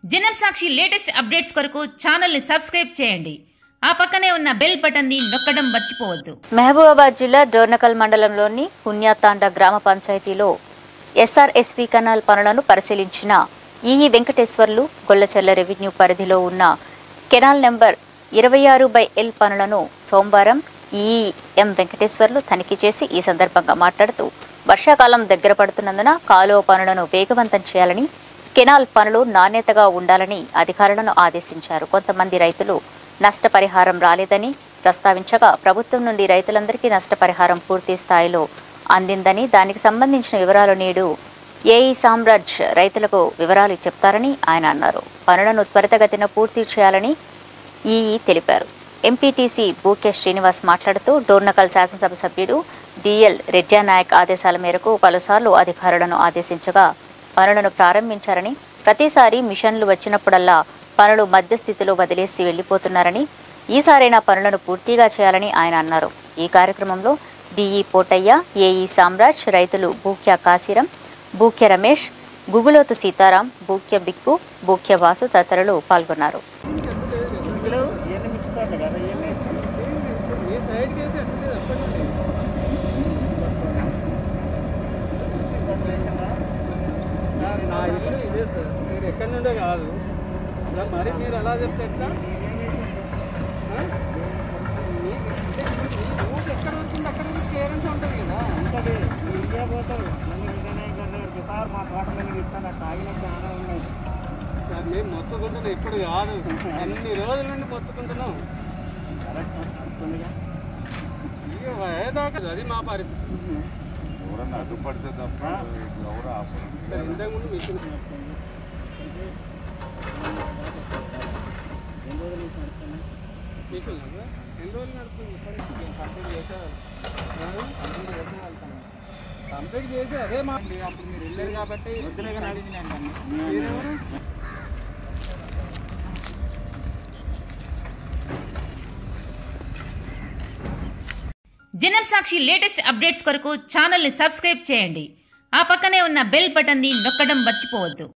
జనం Sakshi latest updates కొరకు channel ని సబ్స్క్రైబ్ చేయండి ఆ పక్కనే ఉన్న బెల్ బటన్ ని నొక్కడం మర్చిపోవద్దు మహబూబాబాద్ జిల్లా డోర్నకల్ మండలంలోని పుణ్యాతాండ గ్రామ పంచాయతీలో ఎస్ఆర్ఎస్వి కెనాల్ పనులను పరిశీలించిన ఈఈ వెంకటేశ్వర్లు గొల్లచెర్ల రెవెన్యూ పరిధిలో ఉన్న కెనాల్ నెంబర్ ఇరవై ఆరు బై ఎల్ పనులను సోమవారం ఈఈ ఎం వెంకటేశ్వర్లు తనిఖీ చేసి ఈ సందర్భంగా మాట్లాడుతూ వర్షాకాలం దగ్గర పడుతున్నందున కాలువ పనులను వేగవంతం చేయాలని కెనాల్ పనులు నాణ్యతగా ఉండాలని అధికారులను ఆదేశించారు కొంతమంది రైతులు నష్టపరిహారం రాలేదని ప్రస్తావించగా ప్రభుత్వం నుండి రైతులందరికీ నష్టపరిహారం పూర్తి స్థాయిలో అందిందని దానికి సంబంధించిన వివరాలు నేడు ఏఈ సామ్రాజ్ రైతులకు వివరాలు చెప్తారని ఆయన అన్నారు పనులను త్వరితగతిన పూర్తి చేయాలని ఈఈ తెలిపారు ఎంపీటీసీ బూకే శ్రీనివాస్ మాట్లాడుతూ డోర్నకల్ శాసనసభ సభ్యుడు డిఎల్ రెడ్జానాయక్ ఆదేశాల మేరకు పలుసార్లు అధికారులను ఆదేశించగా పనులను ప్రారంభించారని ప్రతిసారి మిషన్లు వచ్చినప్పుడల్లా పనులు మధ్యస్థితిలో వదిలేసి వెళ్లిపోతున్నారని ఈసారైనా పనులను పూర్తిగా చేయాలని ఆయన అన్నారు ఈ కార్యక్రమంలో డిఈ పోటయ్య ఏఈ సామ్రాజ్ రైతులు బూక్య కాశీరం బూక్య రమేష్ గుగులోతు సీతారాం బూక్య బిక్కు బూక్య వాసు తదితరులు పాల్గొన్నారు మీ సైడ్కి అయితే ఎట్లేదు ఎప్పటి నుండి సార్ నా ఇల్లు ఇదే సార్ మీరు ఎక్కడి నుండే కాదు ఇలా మరి మీరు ఎలా చెప్తే ఎట్లా ఆ? మీ- అంటే మీ ఊరు ఎక్కడ వచ్చింది అక్కడ నుంచి క్లియరెన్స్ ఉంటుంది కదా ఉంటుంది ఇండియా పోతారు నన్ను విజయనాయక్ గారు సార్ మా తోట మీద ఇస్తాను తాగిన చాలా ఉన్నాయి సార్ మేము మొత్తుకుంటున్నాం ఇప్పుడు కాదు అన్ని రోజుల నుండి మొత్తుకుంటున్నాం ఇక ఏదాకా అది మా పరిస్థితి ఎవరన్నా అడ్డుపడితే తప్ప ఎవరు ఆపరు సార్ ఇంతకుముందు మిషన్ మీకు ఎన్ని రోజులు నడుస్తుంది ఇప్పటికి కంప్లీట్ చేశారు కంప్లీట్ చేసి వెళ్తాను కంప్లీట్ చేసి అదే మా అప్పుడు మీరు వెళ్ళారు కాబట్టి మీరెవరు జనం సాక్షి లేటెస్ట్ అప్డేట్స్ కొరకు ఛానల్ ని సబ్స్క్రైబ్ చేయండి ఆ పక్కనే ఉన్న బెల్ బటన్ ని నొక్కడం మర్చిపోవద్దు